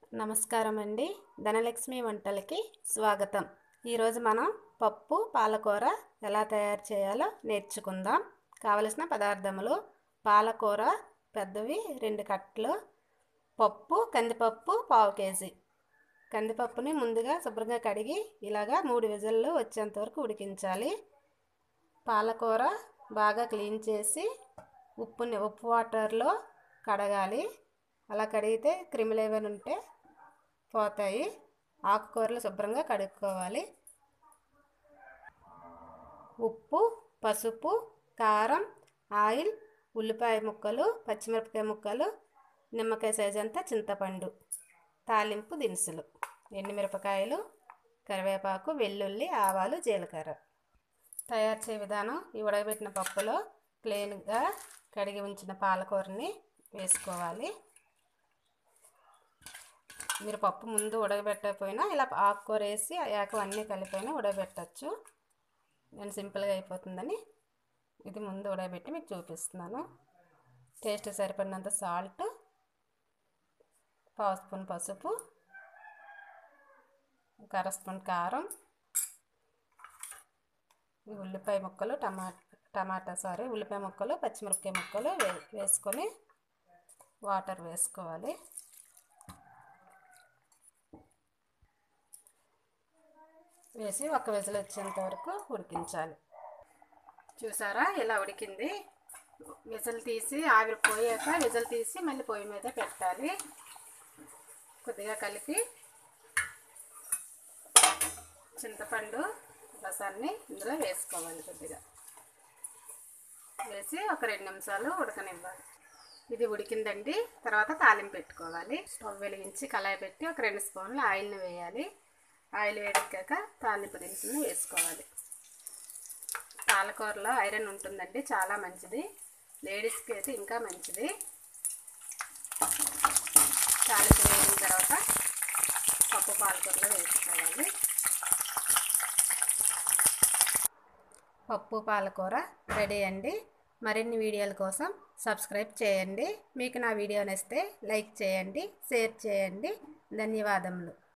నమస్కారం అండి ధనలక్ష్మి వంటలకి స్వాగతం ఈరోజు మనం పప్పు పాలకూర ఎలా తయారు చేయాలో నేర్చుకుందాం కావలసిన పదార్థములు పాలకూర పెద్దవి రెండు కట్టలు పప్పు కందిపప్పు పావు కేజీ కందిపప్పుని ముందుగా శుభ్రంగా కడిగి ఇలాగా మూడు విజల్లు వచ్చేంత వరకు ఉడికించాలి పాలకూర బాగా క్లీన్ చేసి ఉప్పుని ఉప్పు వాటర్లో కడగాలి అలా కడిగితే క్రిములు ఏమైనా ఉంటే పోతాయి ఆకుకూరలు శుభ్రంగా కడుక్కోవాలి ఉప్పు పసుపు కారం ఆయిల్ ఉల్లిపాయ ముక్కలు పచ్చిమిరపకాయ ముక్కలు నిమ్మకాయ సైజ్ అంతా చింతపండు తాలింపు దినుసులు ఎండుమిరపకాయలు కరివేపాకు వెల్లుల్లి ఆవాలు జీలకర్ర తయారు చేయ విధానం ఈ ఉడకబెట్టిన పప్పులో క్లీన్గా కడిగి ఉంచిన పాలకూరని వేసుకోవాలి మీరు పప్పు ముందు ఉడకబెట్టకపోయినా ఇలా ఆకుకూర వేసి ఏకం అన్నీ కలిపైనా ఉడకబెట్టచ్చు నేను సింపుల్గా అయిపోతుందని ఇది ముందు ఉడకబెట్టి మీకు చూపిస్తున్నాను టేస్ట్ సరిపడినంత సాల్ట్ పావు స్పూన్ పసుపు ఒక అర స్పూన్ కారం ఈ ఉల్లిపాయ ముక్కలు టమాటా టమాటా సారీ ఉల్లిపాయ ముక్కలు పచ్చిమిరపకాయ ముక్కలు వే వేసుకొని వాటర్ వేసుకోవాలి వేసి ఒక విజిల్ వచ్చేంత వరకు ఉడికించాలి చూసారా ఇలా ఉడికింది విజిల్ తీసి ఆవిరి పోయాక విజిల్ తీసి మళ్ళీ పొయ్యి మీద పెట్టాలి కొద్దిగా కలిపి చింతపండు రసాన్ని ఇందులో వేసుకోవాలి కొద్దిగా వేసి ఒక రెండు నిమిషాలు ఉడకనివ్వాలి ఇది ఉడికిందండి తర్వాత తాలింపు పెట్టుకోవాలి స్టవ్ వెలిగించి కళాయి పెట్టి ఒక రెండు స్పూన్లు ఆయిల్ని వేయాలి ఆయిల్ వేడెక్కాక తాలింపు దినుసులను వేసుకోవాలి పాలకూరలో ఐరన్ ఉంటుందండి చాలా మంచిది లేడీస్కి అయితే ఇంకా మంచిది తాలింపు వేగిన తర్వాత పప్పు పాలకూరలో వేసుకోవాలి పప్పు పాలకూర రెడీ అండి మరిన్ని వీడియోల కోసం సబ్స్క్రైబ్ చేయండి మీకు నా వీడియో నచ్చితే లైక్ చేయండి షేర్ చేయండి ధన్యవాదములు